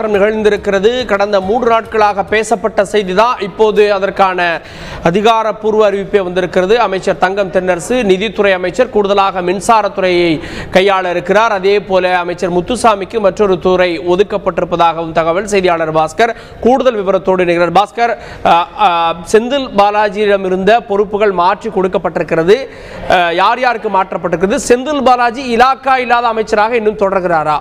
மாற்றம் நிகழ்ந்திருக்கிறது கடந்த மூன்று நாட்களாக பேசப்பட்ட செய்தி தான் இப்போது அதற்கான அதிகாரப்பூர்வ அறிவிப்பே வந்திருக்கிறது அமைச்சர் தங்கம் தென்னரசு நிதித்துறை அமைச்சர் கூடுதலாக மின்சாரத்துறையை கையாள இருக்கிறார் அதே போல அமைச்சர் முத்துசாமிக்கு மற்றொரு துறை ஒதுக்கப்பட்டிருப்பதாகவும் தகவல் செய்தியாளர் பாஸ்கர் கூடுதல் விவரத்தோடு நிகழ்கிறார் பாஸ்கர் அஹ், அஹ், செந்தில் பாலாஜியிடம் இருந்த பொறுப்புகள் மாற்றி கொடுக்கப்பட்டிருக்கிறது அஹ், யார் யாருக்கு மாற்றப்பட்டிருக்கிறது செந்தில் பாலாஜி இலாக்கா இல்லாத அமைச்சராக இன்னும் தொடர்கிறாரா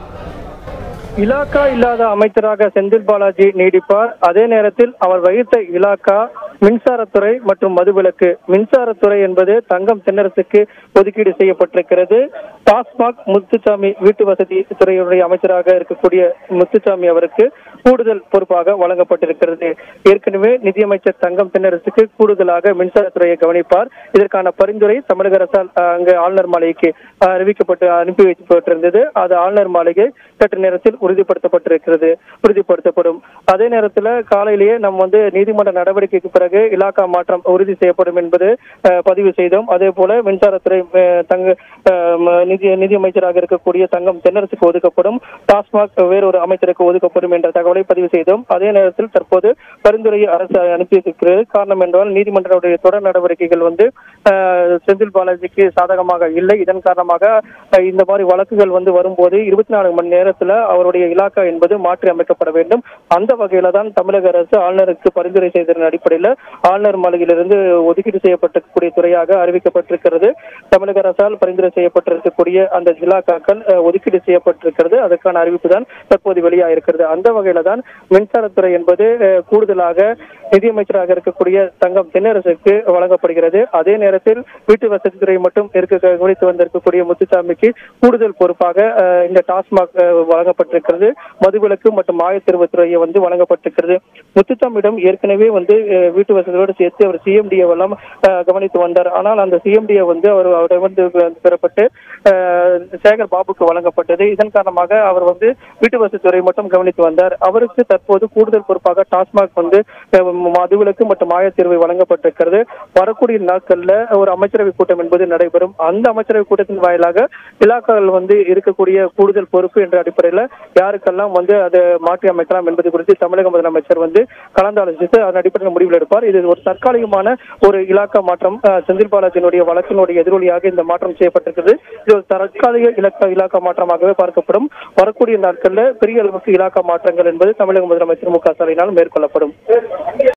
இலாக்கா இல்லாத அமைச்சராக செந்தில் பாலாஜி நீடிப்பார் அதே நேரத்தில் அவர் வகித்த இலாக்கா மின்சாரத்துறை மற்றும் மதுவிலக்கு மின்சாரத்துறை என்பது தங்கம் தென்னரசுக்கு ஒதுக்கீடு செய்யப்பட்டிருக்கிறது டாஸ்மாக் முத்துசாமி வீட்டு வசதி துறையுடைய அமைச்சராக இருக்கக்கூடிய முத்துசாமி அவருக்கு கூடுதல் பொறுப்பாக வழங்கப்பட்டிருக்கிறது ஏற்கனவே நிதியமைச்சர் தங்கம் தென்னரசுக்கு கூடுதலாக மின்சாரத்துறையை கவனிப்பார் இதற்கான பரிந்துரை தமிழக அரசால் அஹ், அங்கு ஆளுநர் மாளிகைக்கு அஹ், அறிவிக்கப்பட்டு அனுப்பி வைக்கப்பட்டிருந்தது அது ஆளுநர் மாளிகை சற்று நேரத்தில் உறுதிப்படுத்தப்பட்டிருக்கிறது உறுதிப்படுத்தப்படும் அதே நேரத்தில் காலையிலேயே நம்ம வந்து நீதிமன்ற நடவடிக்கைக்கு பிறகு இலாக்கா மாற்றம் உறுதி செய்யப்படும் என்பது அஹ், பதிவு செய்தோம் அதே போல மின்சாரத்துறை அஹ், தங்க அஹ், ம- நிதி நிதி அமைச்சராக இருக்கக்கூடிய தங்கம் தென்னரசுக்கு ஒதுக்கப்படும் டாஸ்மாக் வேறொரு அமைச்சருக்கு ஒதுக்கப்படும் என்ற தகவலை பதிவு செய்தோம் அதே நேரத்தில் தற்போது பரிந்துரையை அரசு அனுப்பியிருக்கிறது காரணம் என்றால் நீதிமன்றத்துடைய தொடர் நடவடிக்கைகள் வந்து அஹ், செந்தில் பாலாஜிக்கு சாதகமாக இல்லை இதன் காரணமாக அஹ், இந்த மாதிரி வழக்குகள் வந்து வரும்போது இருபத்தி நாலு மணி நேரத்துல அவருடைய இலாக்கா என்பது மாற்றி அமைக்கப்பட வேண்டும் அந்த வகையில தான் தமிழக அரசு ஆளுநருக்கு பரிந்துரை செய்ததன் அடிப்படையில் ஆளுநர் மாளிகையிலிருந்து ஒதுக்கீடு செய்யப்பட்டிருக்கக்கூடிய துறையாக அறிவிக்கப்பட்டிருக்கிறது தமிழக அரசால் பரிந்துரை செய்யப்பட்டிருக்கக்கூடிய அந்த இலாக்காக்கள் அஹ், ஒதுக்கீடு செய்யப்பட்டிருக்கிறது அதற்கான அறிவிப்பு தான் தற்போது வெளியாயிருக்கிறது அந்த வகையில தான் மின்சாரத்துறை என்பது அஹ், கூடுதலாக நிதியமைச்சராக இருக்கக்கூடிய தங்கம் தென்னரசுக்கு வழங்கப்படுகிறது அதே நேரத்தில் வீட்டு வசதித்துறை மட்டும் இருக்க கவனித்து வந்திருக்கக்கூடிய முத்துசாமிக்கு கூடுதல் பொறுப்பாக அஹ், இந்த டாஸ்மாக் அஹ், வழங்கப்பட்டிருக்கிறது மதுவிலக்கு மற்றும் ஆயத்தெருவுத்துறையை வந்து வழங்கப்பட்டிருக்கிறது முத்துசாமியிடம் ஏற்கனவே வந்து அஹ், வீட்டு வசதியோடு சேர்த்து அவர் சிஎம்டிஏ எல்லாம் அஹ், கவனித்து வந்தார் ஆனால் அந்த சிஎம்டிஏ வந்து அவர் அவரிடமிருந்து பெறப்பட்டு அஹ், சேகர் பாபுக்கு வழங்கப்பட்டது இதன் காரணமாக அவர் வந்து வீட்டு வசதித்துறை மட்டும் கவனித்து வந்தார் அவருக்கு தற்போது கூடுதல் பொறுப்பாக டாஸ்மாக் வந்து அஹ், மதுவிலக்கு மற்றும் ஆயத்தீர்வை வழங்கப்பட்டிருக்கிறது வரக்கூடிய நாட்கள்ல ஒரு அமைச்சரவை கூட்டம் என்பது நடைபெறும் அந்த அமைச்சரவை கூட்டத்தின் வாயிலாக இலாக்காக்கள் வந்து இருக்கக்கூடிய கூடுதல் பொறுப்பு என்ற அடிப்படையில் யாருக்கெல்லாம் வந்து அதை மாற்றி அமைக்கலாம் என்பது குறித்து தமிழக முதலமைச்சர் வந்து கலந்தாலோசித்து அதன் அடிப்படையில் முடிவில் எடுப்பார் இது ஒரு தற்காலிகமான ஒரு இலாக்கா மாற்றம் அஹ், செந்தில் பாலாஜியினுடைய வழக்கினுடைய எதிரொலியாக இந்த மாற்றம் செய்யப்பட்டிருக்கிறது இது ஒரு தற்காலிக இலக்கா இலாக்கா மாற்றமாகவே பார்க்கப்படும் வரக்கூடிய நாட்கள்ல பெரிய அளவுக்கு இலாக்கா மாற்றங்கள் என்பது தமிழக முதலமைச்சர் மு க ஸ்டாலினால் மேற்கொள்ளப்படும்